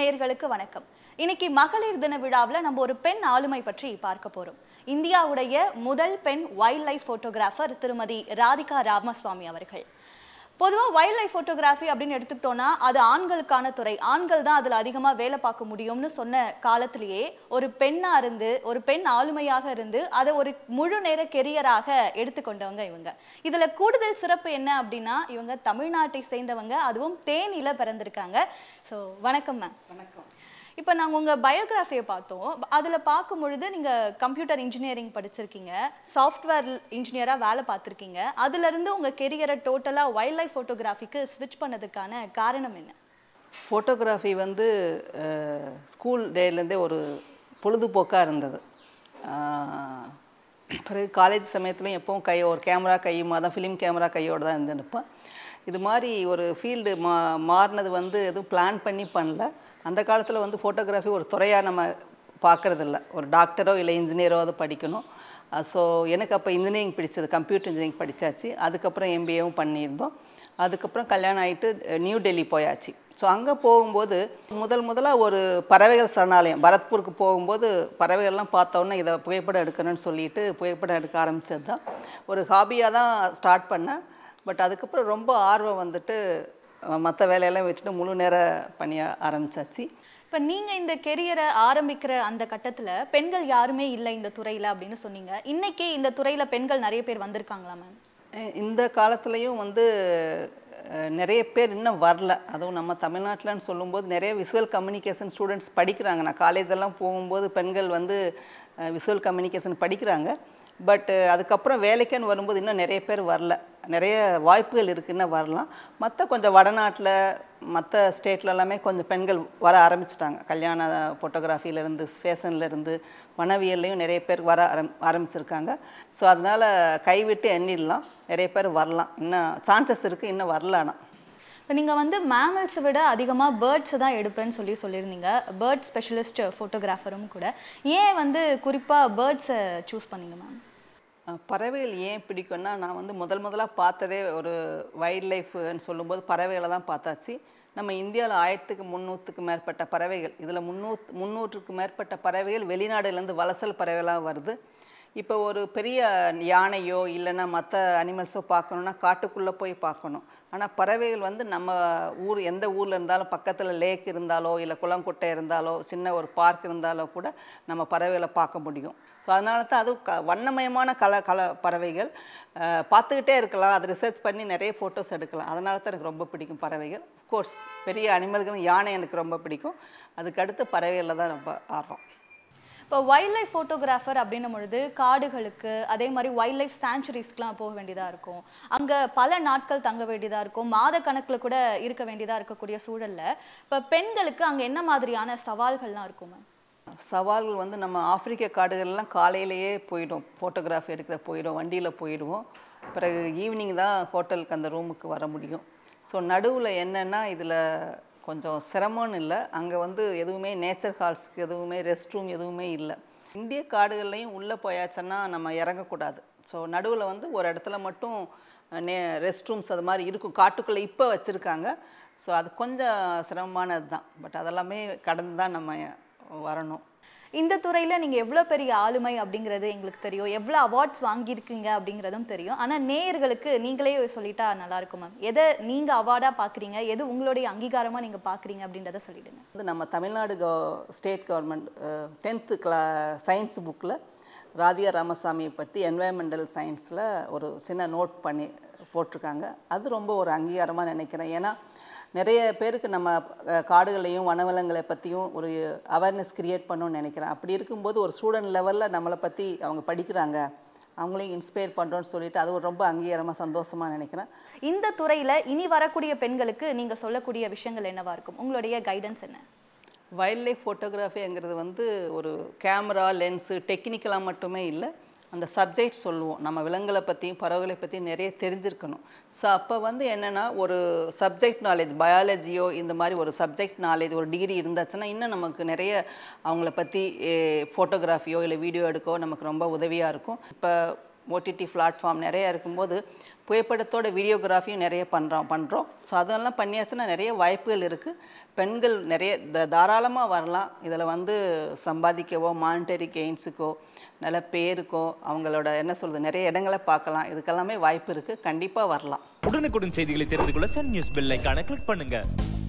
நேயர்களுக்கு வணக்கம் இன்னைக்கு மகளிர் தின விழாவில் நம்ம ஒரு பெண் ஆளுமை பற்றி பார்க்க போறோம் இந்தியாவுடைய முதல் பெண் வைல்ட் லைஃப் போட்டோகிராஃபர் திருமதி ராதிகா ராமசுவாமி அவர்கள் பொதுவாக வைல்ட் லைஃப் ஃபோட்டோகிராஃபி அப்படின்னு எடுத்துக்கிட்டோம்னா அது ஆண்களுக்கான துறை ஆண்கள் தான் அதில் அதிகமாக வேலை பார்க்க முடியும்னு சொன்ன காலத்திலேயே ஒரு பெண்ணாக இருந்து ஒரு பெண் ஆளுமையாக இருந்து அதை ஒரு முழு நேர கெரியராக எடுத்துக்கொண்டவங்க இவங்க இதில் கூடுதல் சிறப்பு என்ன அப்படின்னா இவங்க தமிழ்நாட்டை சேர்ந்தவங்க அதுவும் தேனியில் பிறந்திருக்காங்க ஸோ வணக்கம் மேம் வணக்கம் இப்போ நாங்கள் உங்கள் பயோகிராஃபியை பார்த்தோம் அதில் பார்க்கும் பொழுது நீங்கள் கம்ப்யூட்டர் இன்ஜினியரிங் படிச்சிருக்கீங்க சாஃப்ட்வேர் இன்ஜினியராக வேலை பார்த்துருக்கீங்க அதுலேருந்து உங்கள் கெரியரை டோட்டலாக வைல்ட் லைஃப் ஃபோட்டோகிராஃபிக்கு ஸ்விட்ச் பண்ணதுக்கான காரணம் என்ன ஃபோட்டோகிராஃபி வந்து அஹ், ஸ்கூல் டேலேருந்தே ஒரு பொழுதுபோக்காக இருந்தது ஆஹ், பிறகு காலேஜ் சமயத்துலையும் எப்பவும் கை ஒரு கேமரா கையுமா தான் ஃபிலிம் கேமரா கையோடு தான் இருந்து நிற்பேன் இது மாதிரி ஒரு ஃபீல்டு மா மாறினது வந்து எதுவும் பிளான் பண்ணி பண்ணல அந்த காலத்தில் வந்து ஃபோட்டோகிராஃபி ஒரு துறையாக நம்ம பார்க்குறதில்ல ஒரு டாக்டரோ இல்லை இன்ஜினியரோ அது படிக்கணும் ஸோ எனக்கு அப்போ இன்ஜினியரிங் பிடிச்சது கம்ப்யூட்டர் இன்ஜினியரிங் படித்தாச்சு அதுக்கப்புறம் எம்பிஏவும் பண்ணியிருந்தோம் அதுக்கப்புறம் கல்யாணம் ஆகிட்டு நியூ டெல்லி போயாச்சு ஸோ அங்கே போகும்போது முதல் முதலாக ஒரு பறவைகள் சரணாலயம் பரத்பூருக்கு போகும்போது பறவைகள்லாம் பார்த்தோன்னே இதை புகைப்படம் எடுக்கணும்னு சொல்லிட்டு புகைப்படம் எடுக்க ஆரம்பித்தது தான் ஒரு ஹாபியாக தான் ஸ்டார்ட் பண்ணேன் பட் அதுக்கப்புறம் ரொம்ப ஆர்வம் வந்துட்டு மற்ற வேலையெல்லாம் விட்டுட்டு முழு நேர பணிய ஆரம்பிச்சாச்சு இப்போ நீங்கள் இந்த கெரியரை ஆரம்பிக்கிற அந்த கட்டத்தில் பெண்கள் யாருமே இல்லை இந்த துறையில் அப்படின்னு சொன்னீங்க இன்னைக்கு இந்த துறையில் பெண்கள் நிறைய பேர் வந்திருக்காங்களா மேம் அஹ் இந்த காலத்துலேயும் வந்து அஹ், நிறைய பேர் இன்னும் வரல அதுவும் நம்ம தமிழ்நாட்டில்னு சொல்லும்போது நிறைய விசுவல் கம்யூனிகேஷன் ஸ்டூடெண்ட்ஸ் படிக்கிறாங்க நான் காலேஜ் எல்லாம் போகும்போது பெண்கள் வந்து விசுவல் கம்யூனிகேஷன் படிக்கிறாங்க பட் அதுக்கப்புறம் வேலைக்குன்னு வரும்போது இன்னும் நிறைய பேர் வரல நிறைய வாய்ப்புகள் இருக்கு இன்னும் வரலாம் மற்ற கொஞ்சம் வடநாட்டில் மற்ற ஸ்டேட்ல எல்லாமே கொஞ்சம் பெண்கள் வர ஆரம்பிச்சிட்டாங்க கல்யாண ஃபோட்டோகிராஃபிலேருந்து ஃபேஷன்லேருந்து வனவியல்லையும் நிறைய பேர் வர ஆரம் ஆரம்பிச்சிருக்காங்க ஸோ அதனால் கைவிட்டு எண்ணிடலாம் நிறைய பேர் வரலாம் இன்னும் சான்சஸ் இருக்குது இன்னும் வரல ஆனால் இப்போ நீங்கள் வந்து மேமல்ஸை விட அதிகமாக பேர்ட்ஸ் தான் எடுப்பேன்னு சொல்லி சொல்லியிருந்தீங்க பேர்ட் ஸ்பெஷலிஸ்ட் ஃபோட்டோகிராஃபரும் கூட ஏன் வந்து குறிப்பாக பேர்ட்ஸை சூஸ் பண்ணீங்க மேம் அஹ் பறவைகள் ஏன் பிடிக்கும்னா நான் வந்து முதல் முதலாக பார்த்ததே ஒரு வைல்ட் லைஃப்னு சொல்லும்போது பறவைகளை தான் பார்த்தாச்சு நம்ம இந்தியாவில் ஆயிரத்துக்கு முந்நூற்றுக்கு மேற்பட்ட பறவைகள் இதில் முந்நூற்று முந்நூற்றுக்கு மேற்பட்ட பறவைகள் வெளிநாடுலேருந்து வலசல் பறவைகளாக வருது இப்போ ஒரு பெரிய யானையோ இல்லைன்னா மற்ற அனிமல்ஸோ பார்க்கணுன்னா காட்டுக்குள்ளே போய் பார்க்கணும் ஆனால் பறவைகள் வந்து நம்ம ஊர் எந்த ஊரில் இருந்தாலும் பக்கத்தில் லேக் இருந்தாலோ இல்லை குளங்குட்டை இருந்தாலோ சின்ன ஒரு பார்க் இருந்தாலோ கூட நம்ம பறவைகளை பார்க்க முடியும் ஸோ அதனால தான் அதுவும் க வண்ணமயமான கல கல பறவைகள் அஹ், பார்த்துக்கிட்டே இருக்கலாம் அதை ரிசர்ச் பண்ணி நிறைய ஃபோட்டோஸ் எடுக்கலாம் அதனால தான் எனக்கு ரொம்ப பிடிக்கும் பறவைகள் கோர்ஸ் பெரிய அனிமல்கள் யானை எனக்கு ரொம்ப பிடிக்கும் அதுக்கு அடுத்து பறவைகளில் தான் ரொம்ப ஆர்வம் இப்போ வைல்ட் லைஃப் ஃபோட்டோகிராஃபர் அப்படின்னும் பொழுது காடுகளுக்கு அதே மாதிரி வைல்ட் லைஃப் சாங்சுரிஸ்க்குலாம் போக வேண்டியதாக இருக்கும் அங்கே பல நாட்கள் தங்க வேண்டியதாக இருக்கும் மாத கணக்கில் கூட இருக்க வேண்டியதாக இருக்கக்கூடிய சூழல்ல இப்போ பெண்களுக்கு அங்கே என்ன மாதிரியான சவால்கள்லாம் இருக்கும் மேம் சவால்கள் வந்து நம்ம ஆப்பிரிக்க காடுகள்லாம் காலையிலேயே போயிடும் ஃபோட்டோகிராஃபி எடுக்கிற போயிடும் வண்டியில் போயிடுவோம் பிறகு ஈவினிங் தான் ஹோட்டலுக்கு அந்த ரூமுக்கு வர முடியும் ஸோ நடுவில் என்னென்னா இதில் கொஞ்சம் சிரமம்னு இல்லை அங்கே வந்து எதுவுமே நேச்சர் ஹால்ஸ்க்கு எதுவுமே ரெஸ்ட் ரூம் எதுவுமே இல்லை இந்திய காடுகள்லையும் உள்ளே போயாச்சுன்னா நம்ம இறங்கக்கூடாது ஸோ நடுவில் வந்து ஒரு இடத்துல மட்டும் நே ரெஸ்ட் ரூம்ஸ் அது மாதிரி இருக்கும் காட்டுக்குள்ளே இப்போ வச்சுருக்காங்க ஸோ அது கொஞ்சம் சிரமமானது தான் பட் அதெல்லாமே கடந்து தான் நம்ம வரணும் இந்த துறையில நீங்க எவ்வளோ பெரிய ஆளுமை அப்படிங்கிறது எங்களுக்கு தெரியும் எவ்வளோ அவார்ட்ஸ் வாங்கியிருக்கீங்க அப்படிங்கிறதும் தெரியும் ஆனா நேயர்களுக்கு நீங்களே சொல்லிட்டா நல்லா இருக்கும் மேம் எதை நீங்க அவார்டா பாக்குறீங்க எது உங்களுடைய அங்கீகாரமா நீங்க பாக்குறீங்க அப்படின்றத சொல்லிடுங்க வந்து நம்ம தமிழ்நாடு கவ state government tenth class science புக்கில் ராதியா ராமசாமியை பற்றி என்வாயன்மெண்டல் சயின்ஸில் ஒரு சின்ன நோட் பண்ணி போட்டிருக்காங்க அது ரொம்ப ஒரு அங்கீகாரமாக நினைக்கிறேன் ஏன்னா நிறைய பேருக்கு நம்ம அஹ், காடுகளையும் வனவளங்களை பற்றியும் ஒரு அவேர்னஸ் கிரியேட் பண்ணணும்னு நினைக்கிறேன் அப்படி இருக்கும்போது ஒரு ஸ்டூடெண்ட் லெவலில் நம்மளை பற்றி அவங்க படிக்கிறாங்க அவங்களையும் இன்ஸ்பயர் பண்ணுறோன்னு சொல்லிட்டு அது ஒரு ரொம்ப அங்கீகாரமாக சந்தோஷமாக நினைக்கிறேன் இந்த துறையில இனி வரக்கூடிய பெண்களுக்கு நீங்க சொல்லக்கூடிய விஷயங்கள் என்னவா இருக்கும் உங்களுடைய கைடன்ஸ் என்ன வைல்ட் லைஃப் ஃபோட்டோகிராஃபிங்கிறது வந்து ஒரு கேமரா லென்ஸு டெக்னிக்கலாக மட்டுமே இல்லை அந்த சப்ஜெக்ட் சொல்லுவோம் நம்ம விலங்குகளை பற்றியும் பறவைகளை பற்றியும் நிறைய தெரிஞ்சிருக்கணும் ஸோ அப்போ வந்து என்னென்னா ஒரு சப்ஜெக்ட் நாலேஜ் பயாலஜியோ இந்த மாதிரி ஒரு சப்ஜெக்ட் நாலேஜ் ஒரு டிகிரி இருந்தாச்சுன்னா இன்னும் நமக்கு நிறைய அவங்கள பற்றி ஃபோட்டோகிராஃபியோ இல்லை வீடியோ எடுக்கோ நமக்கு ரொம்ப உதவியாக இருக்கும் இப்போ ஓடிடி பிளாட்ஃபார்ம் நிறைய இருக்கும்போது புகைப்படத்தோட வீடியோகிராஃபியும் நிறைய பண்ணுறோம் பண்ணுறோம் ஸோ அதெல்லாம் பண்ணியாச்சுன்னா நிறைய வாய்ப்புகள் இருக்குது பெண்கள் நிறைய த தாராளமாக வரலாம் இதில் வந்து சம்பாதிக்கவோ மானிட்டரி கெயின்ஸுக்கோ நல்ல பேருக்கோ அவங்களோட என்ன சொல்கிறது நிறைய இடங்களை பார்க்கலாம் இதுக்கெல்லாமே வாய்ப்பு இருக்குது கண்டிப்பாக வரலாம் உடனுக்குடன் செய்திகளை தெரிந்து கொள்ள சன் நியூஸ் பெல் ஐகானை கிளிக் பண்ணுங்க